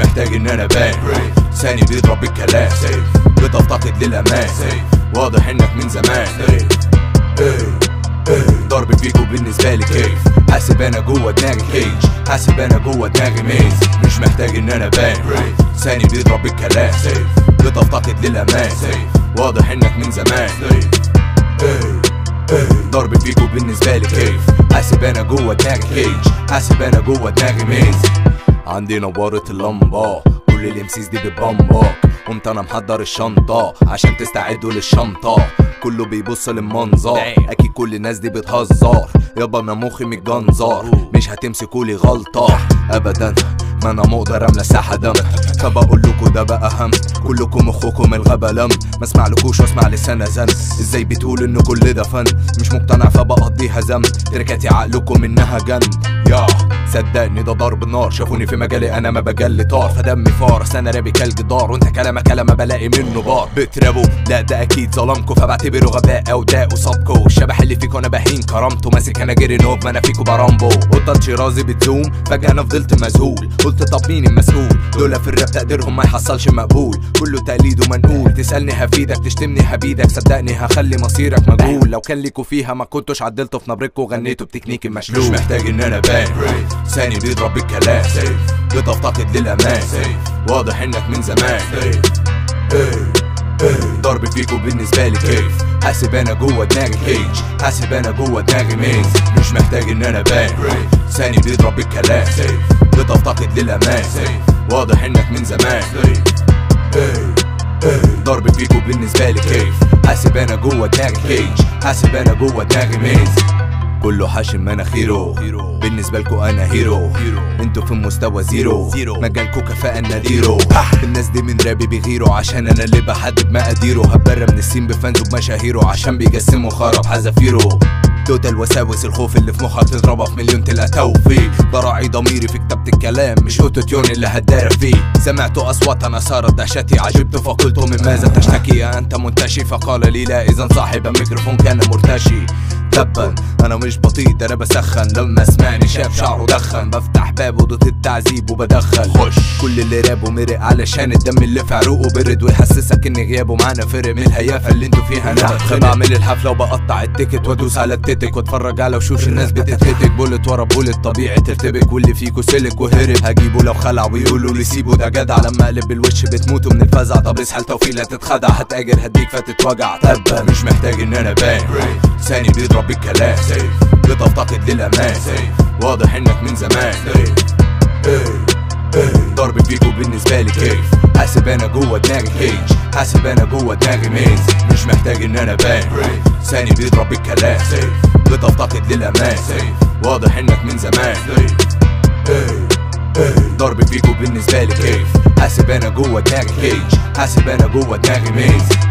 محتاج ان انا بان ثاني بيضرب بالكلام بتفتقد للامان واضح انك من زمان ضرب فيكو بالنسبة لي كيف حاسب انا جوه دماغي كيج حاسب انا جوه دماغي ميز مش محتاج ان انا بان ثاني بيضرب بالكلام بتفتقد للامان واضح انك من زمان ضرب فيكو بالنسبة لي كيف حاسب انا جوه دماغي كيج حاسب انا جوه دماغي ميز عندي نورت اللمبة كل الامسيس دي بتبمبك قمت انا محضر الشنطة عشان تستعدوا للشنطة كله بيبص للمنظر اكيد كل الناس دي بتهزر يابا انا مخي متجنزر مش هتمسكوا لي غلطة ابدا ما انا مقدر املى ساحة دم فبقول لكم ده بقى هم كلكم مخكم الغبا لم ما اسمعلكوش واسمع لسانة زن ازاي بتقول ان كل ده فن مش مقتنع فبقضيها ذنب تركاتي عقلكم انها جن يا صدقني ده ضرب نار شافوني في مجالي انا ما بجلي طار فدمي فار أصل انا رابي كالجدار وانت كلامك كلام بلاقي منه بار بترابوا لا ده اكيد ظلمكوا فبعتبره غباء او ده قصادكوا الشبح اللي فيكوا انا بهين كرامته ماسك انا جري نوب ما انا فيكوا برامبو قطة شيرازي بتزوم فجأة انا فضلت مذهول قلت طب مين المسؤول دول في الراب تقديرهم ما يحصلش مقبول كله تقليد ومنقول تسألني هفيدك تشتمني هبيدك صدقني هخلي مصيرك مجهول لو كان ليكوا فيها ما كنتش عدلته في نبركوا وغنيته بتكنيك المشلول مش محتاج ان انا بان ثاني بيضرب بالكلام بتفتقد للامان واضح انك من زمان ضرب فيكو بالنسبة لي كيف حاسب انا جوه دماغي كيج حاسب انا جوه دماغي ميز مش محتاج ان انا بان ثاني بيضرب بالكلام بتفتقد للامان واضح انك من زمان ضرب فيكو بالنسبة لي كيف حاسب انا جوه دماغي كيج حاسب انا جوه دماغي ميز كله حاشم مناخيره بالنسبة لكو انا هيرو انتوا في مستوى زيرو مجالكو كفاءة ناديرو الناس دي من رابي بيغيروا عشان انا اللي بحدد مقاديره هبرة من السين بفانزو بمشاهيره عشان بيجسموا خرب حذافيره توتال وساوس الخوف اللي في مخك تضربها في مليون تلقى توفيق براعي ضميري في كتابة الكلام مش اوتو تيون اللي هتدار فيه سمعت اصوات انا صارت دهشتي عجبت فقلت من ماذا تشتكي انت منتشي فقال لي لا اذا صاحب الميكروفون كان مرتشي تبا انا مش بطيء ده انا بسخن لما سمعني شاف شعره دخن بفتح باب اوضه التعذيب وبدخل خش كل اللي رابه مرق علشان الدم اللي في عروقه برد ويحسسك ان غيابه معانا فرق من الهيافه اللي انتوا فيها انا بعمل الحفله وبقطع التيكت وادوس على التتك واتفرج على وشوش الناس بتتفتك بولت ورا بولت طبيعي ترتبك واللي فيكو سلك وهرب هجيبه لو خلع ويقولوا لي سيبه ده جدع لما اقلب الوش بتموتوا من الفزع طب اصحى التوفيق لا تتخدع هتاجر هديك فتتوجع تبا مش محتاج ان انا بان ثاني بيضرب بالكلام بتفتقد للامان واضح انك من زمان ضرب فيكو بالنسبة لي كيف حاسب انا جوه دماغي كيج حاسب انا جوه دماغي ميز مش محتاج ان انا بان ثاني بيضرب بالكلام بتفتقد للامان واضح انك من زمان ضرب فيكو بالنسبة لي كيف حاسب انا جوه دماغي كيج حاسب انا جوه دماغي ميز